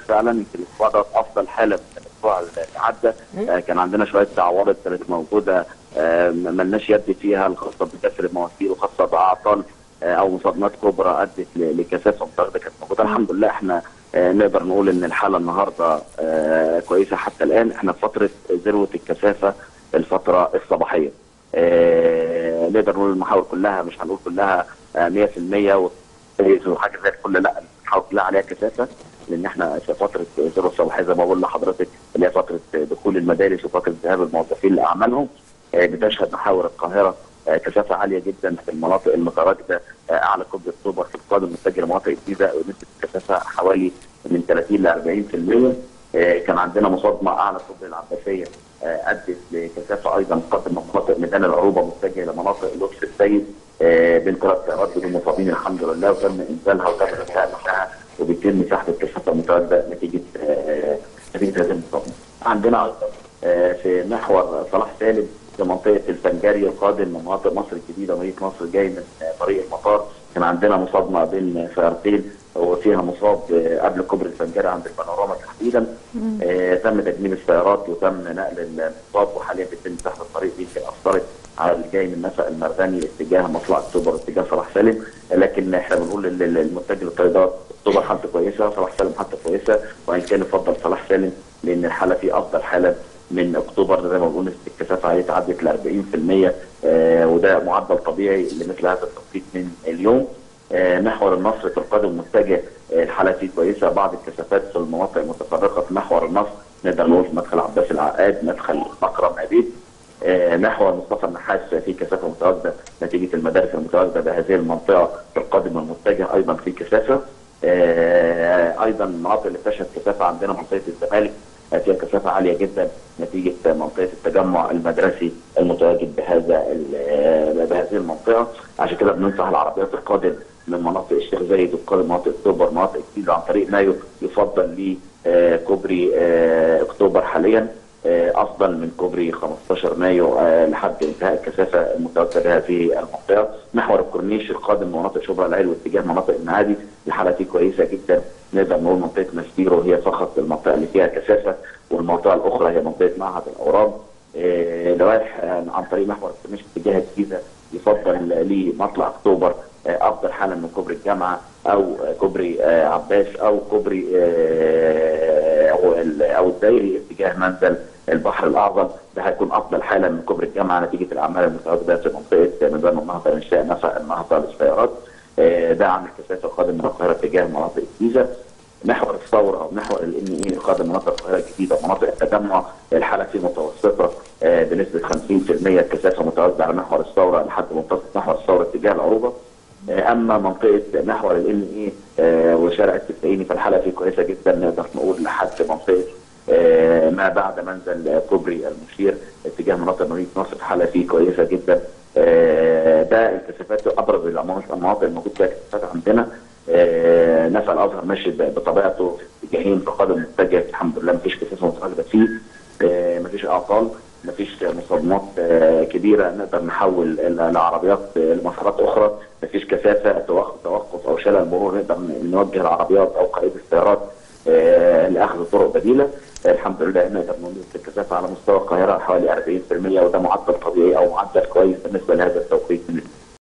فعلا يمكن الاسبوع ده افضل حاله من الاسبوع اللي عدى آه، كان عندنا شويه عوارض كانت موجوده آه، ما لناش يد فيها الخاصه بكسر المواسير وخاصه باعطال آه، او مصادمات كبرى ادت ل- لكثافه متواجده كانت موجوده الحمد لله احنا آه، نقدر نقول ان الحاله النهارده آه، كويسه حتى الان احنا في فتره ذروه الكثافه الفتره الصباحيه آه، نقدر نقول المحاور كلها مش هنقول كلها آه، 100% وكويس وحاجه زي الفل لا المحاور كلها عليها كثافه لان احنا في فتره ذروه الصباحيه زي ما بقول لحضرتك اللي هي فتره دخول المدارس وفتره ذهاب الموظفين لاعمالهم آه، بتشهد محاور القاهره آه، كثافه عاليه جدا في المناطق المتواجده آه، اعلى كوبري اكتوبر في القادم متجه لمناطق الجيزه ونسبه الكثافه حوالي من 30 ل 40% آه، كان عندنا مصادمه اعلى كوبري العباسيه آه، ادت لكثافه ايضا قادمه من مناطق ميدان العروبه متجهه لمناطق لطف السيد آه، بين ثلاث سيارات بدون مصابين الحمد لله وتم انزالها وتم انتهاء منها وبيتم مساحه الكثافه المتواجده نتيجه آه، نتيجه هذه المصادمه. عندنا ايضا آه، في محور صلاح سالم في منطقه الفنجاري القادم من مناطق مصر الجديده مدينه مصر جاي من آه، طريق المطار كان عندنا مصادمه بين سيارتين وفيها مصاب آه، قبل كوبري الفنجاري عند البانوراما تحديدا آه، تم تجنيب السيارات وتم نقل المصاب وحاليا بيتم سحب الطريق دي يمكن اثرت على اللي جاي من نفق المرداني اتجاه مطلع اكتوبر اتجاه صلاح سالم لكن احنا بنقول ال- ال- المتجه للطريقات اكتوبر حالته كويسه صلاح سالم حالته كويسه وان كان يفضل صلاح سالم لان الحاله فيه افضل حاله من اكتوبر زي ما بنقول نسبه الكثافه عليه تعدت ل 40% آه، وده معدل طبيعي لمثل هذا التوقيت من اليوم آه، محور النصر في القادم متجه آه، الحاله فيه كويسه بعض الكثافات في المناطق المتفرقه في محور النصر نقدر نقول في مدخل عباس العقاد مدخل اكرم عبيد آه، محور مصطفى النحاس في كثافه متواجده نتيجه المدارس المتواجده بهذه المنطقه في القادم المتجه ايضا في كثافه آه، ايضا المناطق اللي بتشهد كثافه عندنا منطقه الزمالك آه، فيها كثافه عاليه جدا نتيجه منطقه التجمع المدرسي المتواجد بهذا ال- آه، بهذه المنطقه عشان كده بننصح العربيات القادم من مناطق الشيخ زايد والقادم مناطق اكتوبر مناطق الجيزه عن طريق مايو يفضل لي آه، كوبري آه، اكتوبر حاليا آه، افضل من كوبري 15 مايو آه، لحد انتهاء الكثافه المتواجده بهذه المنطقه محور الكورنيش القادم من مناطق شبرا العلوي واتجاه مناطق المعادي الحاله فيه كويسه جدا نقدر نقول منطقه ماسبيرو هي فقط المنطقه اللي فيها كثافه والمنطقه الاخرى هي منطقه معهد الاورام آه، لوائح آه، عن طريق محور الكورنيش اتجاه الجيزه يفضل لمطلع اكتوبر آه، افضل حالا من كوبري الجامعه او آه، كوبري آه، عباس او كوبري آه، او ال- او الدائري اتجاه منزل البحر الاعظم ده هيكون افضل حالا من كوبري الجامعه نتيجه الاعمال المتواجده في منطقه ميدان النهضه انشاء نفق النهضه للسيارات آه، ده عامل كثافه قادم من القاهره اتجاه مناطق الجيزه محور الثوره او محور الان اي قادم مناطق القاهره الجديده مناطق التجمع الحاله فيه متوسطه آه، بنسبه 50% الكثافه متواجده على محور الثوره لحد منتصف محور الثوره اتجاه العروبه آه، اما منطقه محور الان اي وشارع التسعيني فالحاله فيه كويسه جدا نقدر نقول لحد منطقه آه، ما بعد منزل آه، كوبري المشير اتجاه مناطق مدينه نصر الحاله فيه كويسه جدا آه، ده الكثافات ابرز المناطق المناطق الموجود فيها كثافات عندنا آه، نفق الازهر ماشي ب- بطبيعته في اتجاهين في قادم متجه الحمد لله مفيش كثافه متواجده فيه آه، مفيش اعطال مفيش مصادمات آه، كبيره نقدر نحول ال- العربيات آه، لمسارات اخرى مفيش كثافه توقف توقف او شلل مرور نقدر نوجه العربيات او قائد السيارات آه، لاخذ طرق بديله آه، الحمد لله نقدر ننزل الكثافه على مستوى القاهره حوالي 40% وده معدل طبيعي او معدل كويس بالنسبه لهذا التوقيت من